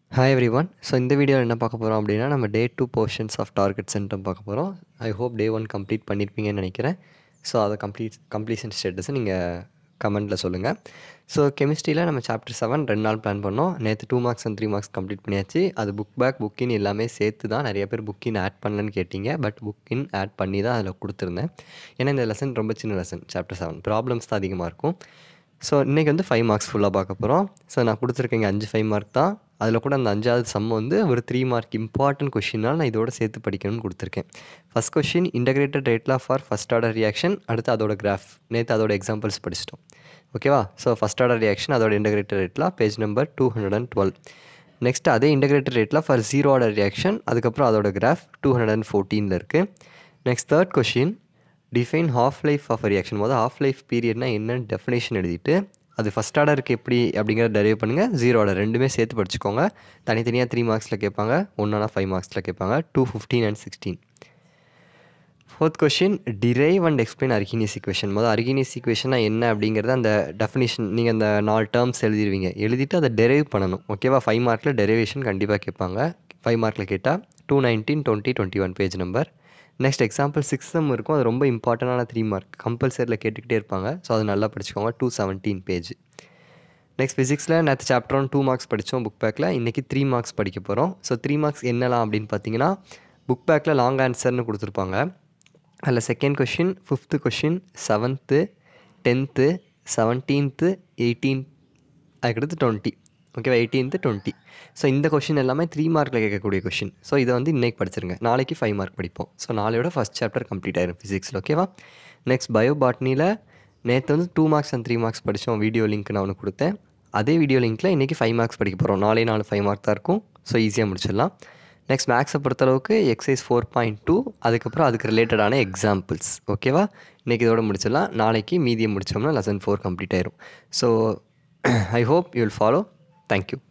hi every one so இந்த வீடியோவில் என்ன பார்க்க போகிறோம் அப்படின்னா நம்ம day two portions of target centum பார்க்க போகிறோம் I hope day one complete பண்ணியிருப்பீங்கன்னு நினைக்கிறேன் ஸோ அதை கம்ப்ளீட் கம்ப்ளீஷன் ஸ்டேட்டஸை நீங்கள் கமெண்ட்டில் சொல்லுங்கள் ஸோ கெமிஸ்ட்ரியில் நம்ம சாப்டர் செவன் ரெண்டு நாள் பிளான் பண்ணோம் நேற்று two marks and three marks complete பண்ணியாச்சு அது புக் பேக் புக்கின் எல்லாமே சேர்த்து தான் நிறைய பேர் புக்கின் ஆட் பண்ணலன்னு கேட்டிங்க பட் புக்கின் ஆட் பண்ணி தான் அதில் கொடுத்துருந்தேன் ஏன்னா இந்த லெசன் ரொம்ப சின்ன லெசன் சாப்டர் செவன் ப்ராப்ளம்ஸ் தான் அதிகமாக இருக்கும் ஸோ இன்றைக்கி வந்து ஃபைவ் மார்க்ஸ் ஃபுல்லாக பார்க்க போகிறோம் ஸோ நான் கொடுத்துருக்கேங்க அஞ்சு ஃபைவ் மார்க் தான் அதில் கூட அந்த அஞ்சாவது சம் வந்து ஒரு த்ரீ மார்க் இம்பார்ட்டன்ட் கொஷினால் நான் இதோட சேர்த்து படிக்கணும்னு கொடுத்துருக்கேன் first question integrated rate law for first order reaction அடுத்து அதோட கிராஃப் நேற்று அதோட எக்ஸாம்பிள்ஸ் படிச்சிட்டோம் ஓகேவா ஸோ ஃபஸ்ட் ஆர்டர் ரியாக்ஷன் அதோட இன்டகிரேட்டட் ரேட்லாம் page number two hundred and twelve next அதே இன்டகிரேட்டட் ரேட்லாம் ஃபார் ஜீரோ ஆர்டர் ரியாக்ஷன் அதுக்கப்புறம் அதோட கிராஃப் டூ ஹண்ட்ரட் அண்ட் ஃபோர்டீனில் இருக்குது next third question define half life of reaction போது ஹாஃப் லைஃப் பீரியட்னா என்னன்னு டெஃபினேஷன் எழுதிட்டு அது ஃபஸ்ட் ஆர்டருக்கு எப்படி அப்படிங்கிறத டெரைவ் பண்ணுங்கள் ஜீரோ ஆர்டர் ரெண்டுமே சேர்த்து படிச்சுக்கோங்க தனித்தனியாக த்ரீ மார்க்ஸில் கேட்பாங்க ஒன்றானா ஃபைவ் மார்க்ஸில் கேட்பாங்க two fifteen and sixteen fourth question derive and explain Arrhenius equation முதல் அர்கினியஸ் ஈக்குவேஷனா என்ன அப்படிங்கிறத அந்த டெஃபினேஷன் நீங்கள் அந்த நாலு டேர்ம்ஸ் எழுதிடுவீங்க எழுதிட்டு அதை டெரைவ் பண்ணணும் ஓகேவா ஃபைவ் மார்க்கில் டெரிவேஷன் கண்டிப்பாக கேட்பாங்க ஃபைவ் மார்க்கில் கேட்டால் two nineteen twenty twenty one page number next example six same இருக்கும் அது ரொம்ப இம்பார்ட்டண்டான த்ரீ மார்க் கம்பல்சரியில் கேட்டுக்கிட்டே இருப்பாங்க ஸோ அது நல்லா படிச்சுக்கோங்க டூ செவன்டீன் பேஜ் நெக்ஸ்ட் ஃபிசிக்ஸில் நேற்று சாப்டர் ஒன் டூ மார்க்ஸ் படித்தோம் புக் பேக்கில் இன்றைக்கி த்ரீ மார்க்ஸ் படிக்க போகிறோம் ஸோ த்ரீ மார்க்ஸ் என்னலாம் அப்படின்னு பார்த்தீங்கன்னா புக் பேக்கில் லாங் ஆன்சர்னு கொடுத்துருப்பாங்க அதில் second question fifth question seventh tenth seventeenth eighteen அதுக்கடுத்து டுவெண்ட்டி ஓகேவா எயிட்டீன்த்து டுவெண்ட்டி ஸோ இந்த கொஷின் எல்லாமே த்ரீ மார்க்கில் கேட்கக்கூடிய கொஷின் ஸோ இதை வந்து இன்றைக்கி படிச்சிருங்க நாளைக்கு ஃபைவ் மார்க் படிப்போம் ஸோ நாளையோட ஃபஸ்ட் சாப்டர் கம்ப்ளீட் ஆயிரும் ஃபிசிக்ஸில் ஓகேவா நெக்ஸ்ட் பயோ பாட்னியில் நேற்று வந்து two marks and three marks படித்தோம் வீடியோ லிங்க் நான் ஒன்று கொடுத்தேன் அதே வீடியோ லிங்க்கில் இன்றைக்கி ஃபைவ் மார்க்ஸ் படிக்க போகிறோம் நாலே நாலு ஃபைவ் மார்க் தான் இருக்கும் ஸோ ஈஸியாக முடிச்சிடலாம் நெக்ஸ்ட் மேக்ஸை பொறுத்தளவுக்கு எக்ஸைஸ் ஃபோர் பாயிண்ட் டூ அதுக்கப்புறம் அதுக்கு ரிலேட்டடான எக்ஸாம்பிள்ஸ் ஓகேவா இன்றைக்கி இதோட முடிச்சிடலாம் நாளைக்கு மீதியை முடித்தோம்னா லெசன் ஃபோர் கம்ப்ளீட் ஆயிரும் so I hope you will follow thank you